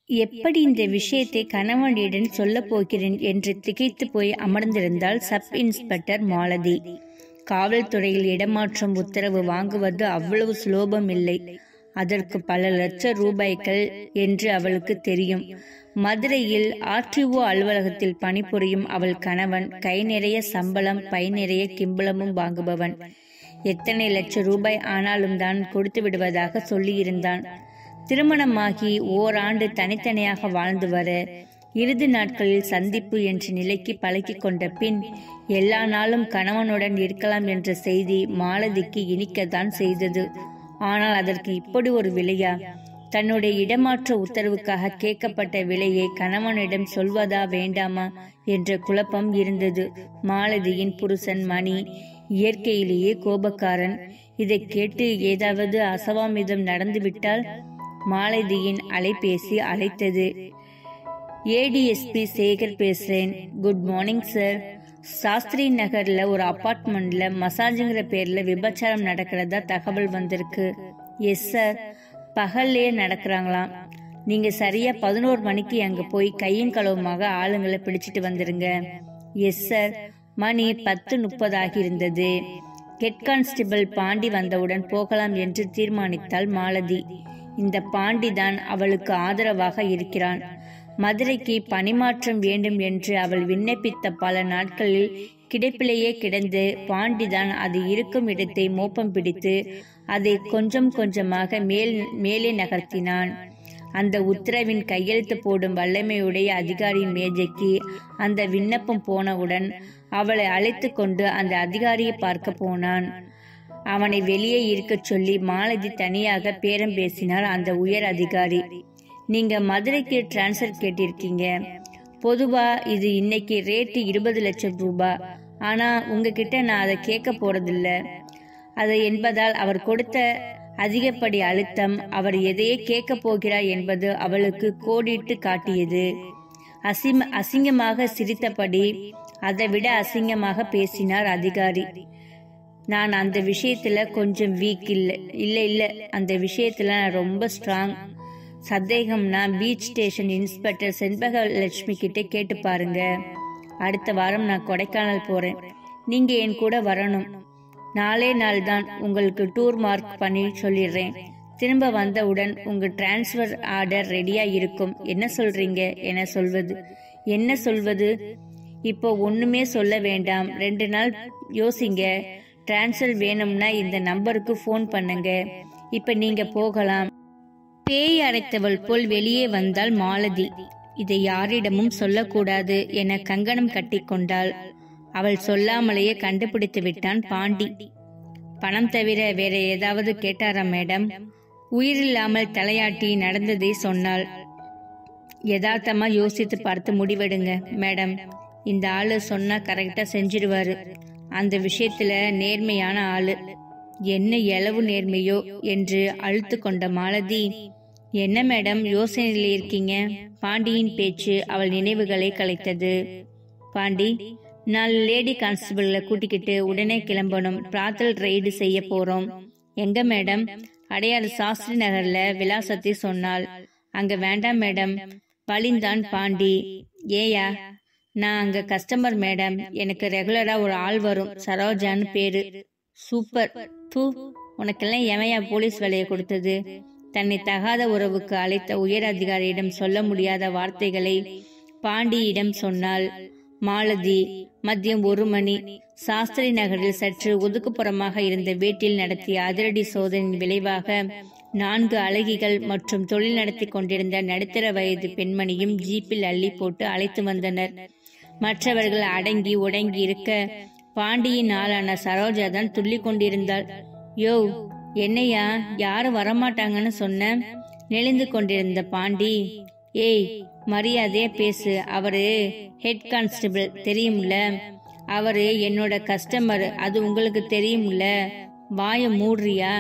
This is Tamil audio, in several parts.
எப்படி இந்த விஷயத்தை கணவனிடம் சொல்லப் போகிறேன் என்று திகைத்து போய் அமர்ந்திருந்தாள் சப் இன்ஸ்பெக்டர் மாலதி காவல்துறையில் இடமாற்றம் உத்தரவு வாங்குவது அவ்வளவு சுலபம் இல்லை அதற்கு பல லட்ச ரூபாய்கள் என்று அவளுக்கு தெரியும் மதுரையில் ஆர்டிஓ அலுவலகத்தில் பணிபுரியும் அவள் கணவன் கை நிறைய சம்பளம் பை நிறைய கிம்பளமும் வாங்குபவன் எத்தனை லட்சம் ரூபாய் ஆனாலும் தான் கொடுத்து விடுவதாக சொல்லியிருந்தான் திருமணமாகி ஓராண்டு தனித்தனியாக வாழ்ந்து வர இறுதி நாட்களில் சந்திப்பு என்ற நிலைக்கு பழகி கொண்ட பின் எல்லா நாளும் கணவனுடன் இருக்கலாம் என்ற செய்தி மாலதிக்கு இனிக்கத்தான் செய்தது ஆனால் அதற்கு இப்படி ஒரு விலையா தன்னுடைய இடமாற்ற உத்தரவுக்காக கேட்கப்பட்ட விலையை கணவனிடம் சொல்வதா வேண்டாமா என்ற குழப்பம் இருந்தது மாலதியின் புருஷன் மணி இயற்கையிலேயே கோபக்காரன் இதை கேட்டு ஏதாவது அசவாமிதம் நடந்துவிட்டால் மாலதியின் அலைபேசி அழைத்தது ஏடிஎஸ்பி சேகர் பேசுறேன் குட் மார்னிங் சார் சாஸ்திரி நகர்ல ஒரு அபார்ட்மெண்ட்ல மசாஜுங்கிற பேர்ல விபச்சாரம் நடக்கிறதா தகவல் வந்திருக்கு எஸ் சார் பகல்லையே நடக்கிறாங்களாம் நீங்க சரியா பதினோரு மணிக்கு அங்க போய் கையும் களவுமாக ஆளுங்களை பிடிச்சிட்டு வந்துருங்க எஸ் சார் மணி பத்து முப்பதாகி இருந்தது ஹெட் கான்ஸ்டபிள் பாண்டி வந்தவுடன் போகலாம் என்று தீர்மானித்தாள் மாலதி இந்த பாண்டி தான் அவளுக்கு ஆதரவாக இருக்கிறான் மதுரைக்கு பணிமாற்றம் வேண்டும் என்று அவள் விண்ணப்பித்த பல நாட்களில் கிடப்பிலேயே கிடந்து பாண்டிதான் அது இருக்கும் இடத்தை மோப்பம் பிடித்து அதை கொஞ்சம் கொஞ்சமாக மேல் மேலே நகர்த்தினான் அந்த உத்தரவின் கையெழுத்து போடும் வல்லமையுடைய அதிகாரியின் மேஜைக்கு அந்த விண்ணப்பம் போனவுடன் அவளை அழைத்து கொண்டு அந்த அதிகாரியை பார்க்க போனான் அவனை வெளியே இருக்கச் சொல்லி மாலதி தனியாக பேரம் பேசினார் அந்த உயர் அதிகாரி நீங்க மதுரைக்கு டிரான்ஸ்ஃபர் கேட்டிருக்கீங்க பொதுவா இது இன்னைக்கு ரேட்டு இருபது லட்சம் ரூபாய் ஆனா உங்ககிட்ட நான் அதை கேட்க போறதில்ல அதை என்பதால் அவர் கொடுத்த அதிகப்படி அழுத்தம் அவர் எதையே கேட்க போகிறார் என்பது அவளுக்கு கோடிட்டு காட்டியது அசிம அசிங்கமாக சிரித்தபடி அதை விட அசிங்கமாக பேசினார் அதிகாரி நான் அந்த விஷயத்துல கொஞ்சம் வீக் இல்லை இல்லை இல்லை அந்த விஷயத்துல நான் ரொம்ப ஸ்ட்ராங் சந்தேகம்னா beach station inspector Shenbaga Lakshmi கிட்ட கேட்டு பாருங்க அடுத்த வாரம் நான் கொடைக்கானல் போறேன் நீங்க என் கூட வரணும் நாளே நாள் தான் உங்களுக்கு டூர் மார்க் பண்ணி சொல்லிடுறேன் திரும்ப வந்தவுடன் உங்க டிரான்ஸ்ஃபர் ஆர்டர் ரெடியா இருக்கும் என்ன சொல்றீங்க என சொல்வது என்ன சொல்வது இப்போ ஒண்ணுமே சொல்ல வேண்டாம் ரெண்டு நாள் யோசிங்க டிரான்ஸ்ஃபர் வேணும்னா இந்த நம்பருக்கு ஃபோன் பண்ணுங்க இப்ப நீங்க போகலாம் பேய் அரைத்தவள் போல் வெளியே வந்தாள் மாலதி இதை யாரிடமும் சொல்லக்கூடாது என கங்கணம் கட்டிக்கொண்டாள் அவள் சொல்லாமலேயே கண்டுபிடித்து விட்டான் பாண்டி பணம் தவிர வேற ஏதாவது கேட்டாரா மேடம் உயிரில்லாமல் தலையாட்டி நடந்ததை சொன்னாள் யதார்த்தமா யோசித்து பார்த்து முடிவெடுங்க மேடம் இந்த ஆளு சொன்னா கரெக்டா செஞ்சிடுவாரு அந்த விஷயத்துல நேர்மையான ஆளு என்ன எளவு நேர்மையோ என்று அழுத்து கொண்ட மாலதி என்ன மேடம் யோசனையில் இருக்கீங்க பாண்டியின் பேச்சு அவள் நினைவுகளை கலைத்தது பாண்டி நான் லேடி கான்ஸ்டபிள கூட்டிக்கிட்டு உடனே கிளம்பணும் பிராத்தல் ரெய்டு செய்ய போறோம் எங்க மேடம் அடையாறு சாஸ்திரி நகர்ல விலாசத்தை சொன்னாள் அங்க வேண்டாம் மேடம் பளிந்தான் பாண்டி ஏயா நான் அங்க கஸ்டமர் மேடம் எனக்கு ரெகுலரா ஒரு ஆள் வரும் சரோஜான்னு பேரு சூப்பர் தூ உனக்கெல்லாம் எவையா போலீஸ் வேலையை கொடுத்தது தன்னை தகாத உறவுக்கு அழைத்த உயர் அதிகாரியிடம் சொல்ல முடியாத வார்த்தைகளை பாண்டியிடம் சொன்னாள் மாலதி மதியம் ஒரு மணி சாஸ்திரி நகரில் சற்று ஒதுக்குப்புறமாக இருந்த வீட்டில் நடத்திய அதிரடி சோதனையின் விளைவாக நான்கு அழகிகள் மற்றும் தொழில் நடத்தி கொண்டிருந்த நடுத்தர வயது பெண்மணியும் ஜீப்பில் அள்ளி போட்டு அழைத்து வந்தனர் மற்றவர்கள் அடங்கி உடங்கி இருக்க பாண்டியின் ஆளான சரோஜா தான் துள்ளி கொண்டிருந்தாள் யோ என்னையா யாரும் வரமாட்டாங்கன்னு சொன்ன நெளிந்து கொண்டிருந்த பாண்டி ஏய் மரியாதையா பேசு அவரு ஹெட் கான்ஸ்டபிள் தெரியும்ல அவரு என்னோட கஸ்டமர் அது உங்களுக்கு தெரியும்ல வாய மூடுறியா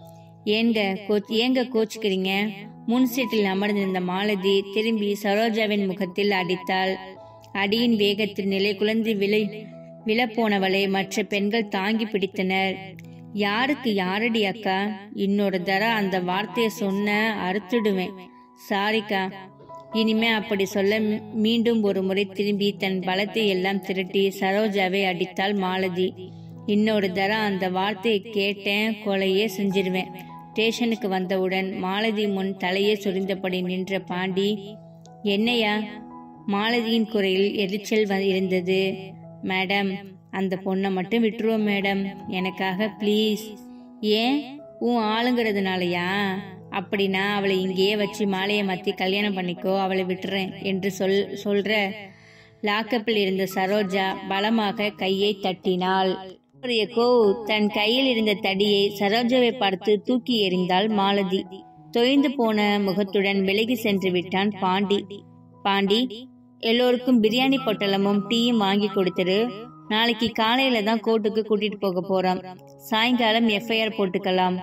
ஏங்க கோச் ஏங்க கோச்சுக்கிறீங்க முன் சீட்டில் அமர்ந்திருந்த மாலதி திரும்பி சரோஜாவின் முகத்தில் அடித்தாள் அடியின் வேகத்தில் நிலை குழந்தை விலை விழப்போனவளை மற்ற பெண்கள் தாங்கி பிடித்தனர் யாருக்கு யாரடி அக்கா இன்னொரு தர அந்த வார்த்தையை சொன்ன அறுத்துடுவேன் சாரிக்கா இனிமே அப்படி சொல்ல மீ- மீண்டும் ஒரு முறை திரும்பி தன் பலத்தை எல்லாம் திரட்டி சரோஜாவை அடித்தாள் மாலதி இன்னொரு தரம் அந்த வார்த்தையை கேட்டேன் கொலையே செஞ்சிருவேன் ஸ்டேஷனுக்கு வந்தவுடன் மாலதி முன் தலையே சுரிந்தபடி நின்ற பாண்டி என்னையா மாலதியின் குரலில் எரிச்சல் வ- இருந்தது மேடம் அந்த பொண்ணை மட்டும் விட்டுருவோம் மேடம் எனக்காக ப்ளீஸ் ஏன் உன் ஆளுங்கிறதுனாலயா அப்படின்னா அவளை இங்கேயே வச்சு மாலையை மாத்தி கல்யாணம் பண்ணிக்கோ அவளை விட்டுறேன் என்று சொல் சொல்ற லாக்கப்பில் இருந்த சரோஜா பலமாக கையை தட்டினாள் கோ தன் கையில் இருந்த தடியை சரோஜாவை பார்த்து தூக்கி எறிந்தாள் மாலதி தொய்ந்து போன முகத்துடன் விலகி சென்று விட்டான் பாண்டி பாண்டி எல்லோருக்கும் பிரியாணி பொட்டலமும் டீயும் வாங்கி கொடுத்துரு நாளைக்கு காலையில தான் கோர்ட்டுக்கு கூட்டிட்டு போக போறோம் சாயங்காலம் எஃப்ஐஆர் போட்டுக்கலாம்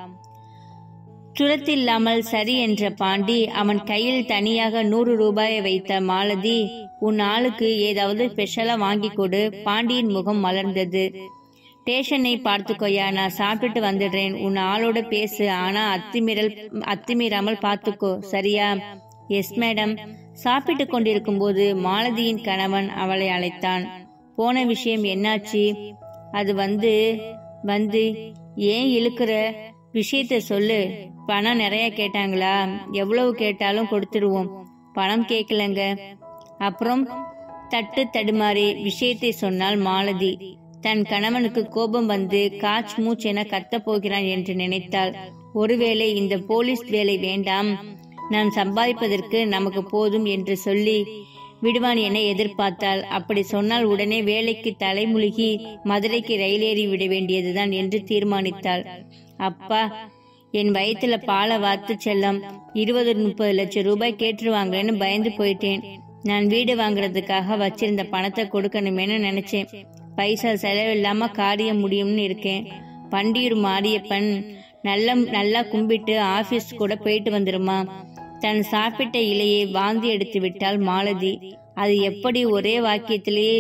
சுரத்தில்லாமல் சரி என்ற பாண்டி அவன் கையில் தனியாக நூறு ரூபாயை வைத்த மாலதி உன் ஆளுக்கு ஏதாவது ஸ்பெஷலா வாங்கி கொடு பாண்டியின் முகம் மலர்ந்தது ஸ்டேஷனை பார்த்துக்கோயா நான் சாப்பிட்டுட்டு வந்துடுறேன் உன் ஆளோட பேசு ஆனா அத்துமீறல் அத்துமீறாமல் பார்த்துக்கோ சரியா எஸ் மேடம் சாப்பிட்டு கொண்டிருக்கும் போது மாலதியின் கணவன் அவளை அழைத்தான் போன விஷயம் என்னாச்சு அது வந்து வந்து ஏன் இழுக்கிற விஷயத்த சொல்லு பணம் நிறைய கேட்டாங்களா எவ்வளவு கேட்டாலும் கொடுத்துருவோம் பணம் கேட்கலங்க அப்புறம் தட்டு தடுமாறி விஷயத்தை சொன்னால் மாலதி தன் கணவனுக்கு கோபம் வந்து காச் மூச் என கத்தப் போகிறான் என்று நினைத்தாள் ஒருவேளை இந்த போலீஸ் வேலை வேண்டாம் நான் சம்பாதிப்பதற்கு நமக்கு போதும் என்று சொல்லி விடுவான் என எதிர்பார்த்தாள் அப்படி சொன்னால் உடனே வேலைக்கு தலைமுழுகி மதுரைக்கு ரயில் ஏறி விட வேண்டியதுதான் என்று தீர்மானித்தாள் அப்பா என் வயித்துல பாலை வாத்து செல்லம் இருபது முப்பது லட்சம் ரூபாய் கேட்டுருவாங்கன்னு பயந்து போயிட்டேன் நான் வீடு வாங்குறதுக்காக வச்சிருந்த பணத்தை கொடுக்கணுமேனு நினைச்சேன் பைசா செலவில்லாம காரியம் முடியும்னு இருக்கேன் பண்டியூர் மாரியப்பன் நல்ல நல்லா கும்பிட்டு ஆபீஸ் கூட போயிட்டு வந்துருமா தன் சாப்பிட்ட இலையை வாந்தி எடுத்து விட்டாள் மாலதி அது எப்படி ஒரே வாக்கியத்திலேயே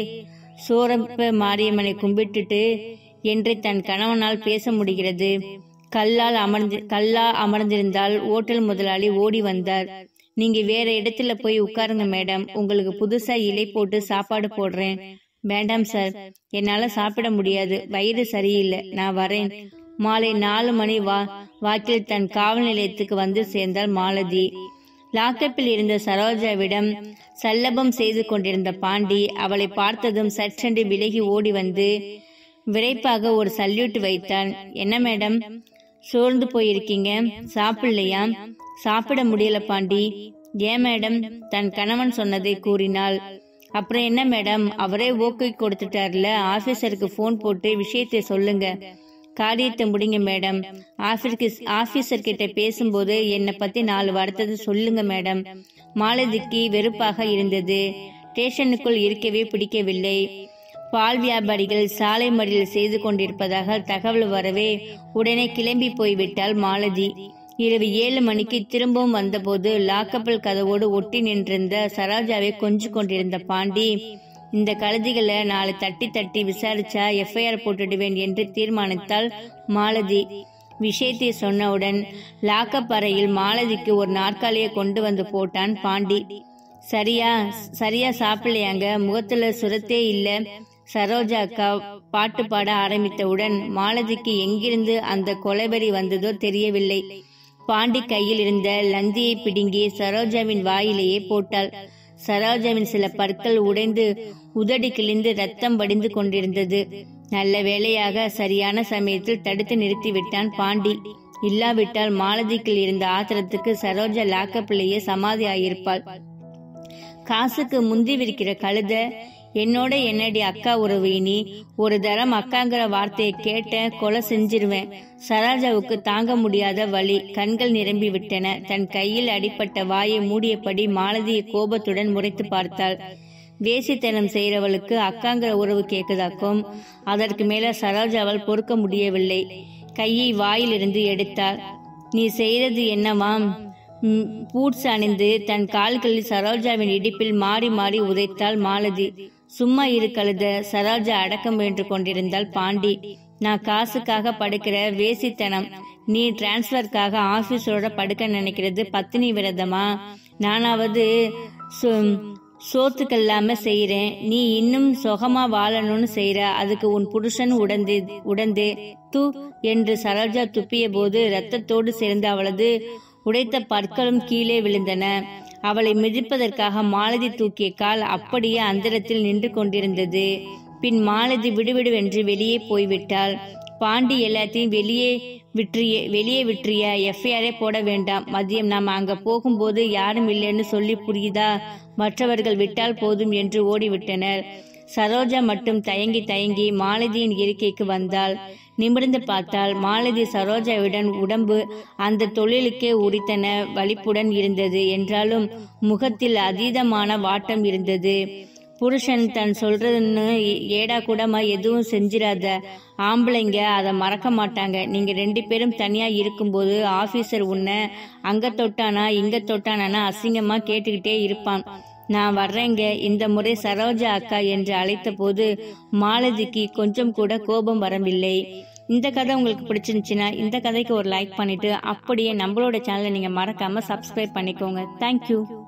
சோரப்ப மாரியம்மனை கும்பிட்டுட்டு என்று தன் கணவனால் பேச முடிகிறது கல்லால் அமர்ந்து கல்லா அமர்ந்திருந்தால் ஓட்டல் முதலாளி ஓடி வந்தார் நீங்க வேற இடத்துல போய் உட்காருங்க மேடம் உங்களுக்கு புதுசா இலை போட்டு சாப்பாடு போடுறேன் வேண்டாம் சார் என்னால சாப்பிட முடியாது வயிறு சரியில்லை நான் வரேன் மாலை நாலு மணி வா வாக்கில் தன் காவல் நிலையத்துக்கு வந்து சேர்ந்தாள் மாலதி லாக்கப்பில் இருந்த சரோஜாவிடம் சல்லபம் செய்து கொண்டிருந்த பாண்டி அவளை பார்த்ததும் சற்றென்று விலகி ஓடி வந்து விரைப்பாக ஒரு சல்யூட் வைத்தான் என்ன மேடம் சோர்ந்து போயிருக்கீங்க சாப்பிடலையா சாப்பிட முடியல பாண்டி ஏன் மேடம் தன் கணவன் சொன்னதை கூறினாள் அப்புறம் என்ன மேடம் அவரே ஓகே கொடுத்துட்டார்ல ஆபீசருக்கு ஃபோன் போட்டு விஷயத்தை சொல்லுங்க காரியத்தை முடிங்க மேடம் ஆபீஸ்க்கு ஆபீசர் கிட்ட பேசும்போது என்னை பத்தி நாலு வார்த்தை சொல்லுங்க மேடம் மாலதிக்கு வெறுப்பாக இருந்தது ஸ்டேஷனுக்குள் இருக்கவே பிடிக்கவில்லை பால் வியாபாரிகள் சாலை மறியல் செய்து கொண்டிருப்பதாக தகவல் வரவே உடனே கிளம்பி போய்விட்டாள் மாலதி இரவு ஏழு மணிக்கு திரும்பவும் வந்தபோது லாக்கப்பில் கதவோடு ஒட்டி நின்றிருந்த சரோஜாவை கொஞ்சு கொண்டிருந்த பாண்டி இந்த கழுதிகளை நாளை தட்டி தட்டி விசாரிச்சா எஃப்ஐஆர் போட்டுடுவேன் என்று தீர்மானித்தாள் மாலதி விஷயத்தை சொன்னவுடன் லாக்கப் அறையில் மாலதிக்கு ஒரு நாற்காலியை கொண்டு வந்து போட்டான் பாண்டி சரியா சரியா சாப்பிடலையாங்க முகத்துல சுரத்தே இல்ல சரோஜா அக்கா பாட்டு பாட ஆரம்பித்தவுடன் மாலதிக்கு எங்கிருந்து அந்த கொலைபெறி வந்ததோ தெரியவில்லை பாண்டி கையில் இருந்த லந்தியை பிடுங்கி சரோஜாவின் வாயிலேயே போட்டாள் சரோஜாவின் சில பற்கள் உடைந்து உதடு கிழிந்து ரத்தம் வடிந்து கொண்டிருந்தது நல்ல வேளையாக சரியான சமயத்தில் தடுத்து நிறுத்திவிட்டான் பாண்டி இல்லாவிட்டால் மாலதிக்குள் இருந்த ஆத்திரத்துக்கு சரோஜா லாக்கப்பிலேயே சமாதி ஆயிருப்பாள் காசுக்கு முந்தி விரிக்கிற கழுத என்னோட என்னடி அக்கா உறவு இனி ஒரு தரம் அக்காங்கிற வார்த்தையை கேட்ட கொலை செஞ்சிருவேன் சரோஜாவுக்கு தாங்க முடியாத வலி கண்கள் நிரம்பி விட்டன தன் கையில் அடிப்பட்ட வாயை மூடியபடி மாலதியை கோபத்துடன் முறைத்து பார்த்தாள் வேசித்தனம் செய்யறவளுக்கு அக்காங்கிற உறவு கேக்குதாக்கும் அதற்கு மேல சரோஜாவால் பொறுக்க முடியவில்லை கையை வாயிலிருந்து எடுத்தாள் நீ செய்யறது என்னவாம் ம், பூட்ஸ் அணிந்து தன் கால்களில் சரோஜாவின் இடுப்பில் மாறி மாறி உதைத்தாள் மாலதி சும்மா இரு கழுத சரோஜா அடக்கம் வென்று கொண்டிருந்தாள் பாண்டி நான் காசுக்காக படுக்கிற வேசித்தனம் நீ டிரான்ஸ்ஃபர்க்காக ஆபீஸோட படுக்க நினைக்கிறது பத்தினி விரதமா நானாவது சோ- சோத்துக்கல்லாம செய்யறேன் நீ இன்னும் சுகமா வாழணும்னு செய்யற அதுக்கு உன் புருஷன் உடந்து உடந்து து என்று சரோஜா துப்பிய போது ரத்தத்தோடு சேர்ந்து அவளது உடைத்த பற்களும் கீழே விழுந்தன அவளை மிதிப்பதற்காக மாலதி தூக்கிய கால் அப்படியே அந்தரத்தில் நின்று கொண்டிருந்தது பின் மாலதி விடுவிடுவென்று வெளியே போய்விட்டாள் பாண்டி எல்லாத்தையும் வெளியே விற்றிய வெளியே விற்றிய எஃப்ஐஆரே போட வேண்டாம் மதியம் நாம் அங்க போகும்போது யாரும் இல்லைன்னு சொல்லி புரியுதா மற்றவர்கள் விட்டால் போதும் என்று ஓடிவிட்டனர் சரோஜா மட்டும் தயங்கி தயங்கி மாலதியின் இருக்கைக்கு வந்தாள் நிமிர்ந்து பார்த்தால் மாலதி சரோஜாவுடன் உடம்பு அந்த தொழிலுக்கே உரித்தன வலிப்புடன் இருந்தது என்றாலும் முகத்தில் அதீதமான வாட்டம் இருந்தது புருஷன் தன் சொல்றதுன்னு ஏடா கூடமா எதுவும் செஞ்சிராத ஆம்பளைங்க அதை மறக்க மாட்டாங்க நீங்க ரெண்டு பேரும் தனியா இருக்கும்போது ஆபீசர் உன்னை அங்க தொட்டானா இங்க தொட்டானா அசிங்கமா கேட்டுக்கிட்டே இருப்பான் நான் வர்றேங்க இந்த முறை சரோஜா அக்கா என்று அழைத்த போது மாலதிக்கு கொஞ்சம் கூட கோபம் வரவில்லை இந்த கதை உங்களுக்கு பிடிச்சிருந்துச்சுன்னா இந்த கதைக்கு ஒரு லைக் பண்ணிட்டு அப்படியே நம்மளோட சேனலை நீங்க மறக்காம சப்ஸ்கிரைப் பண்ணிக்கோங்க தேங்க்யூ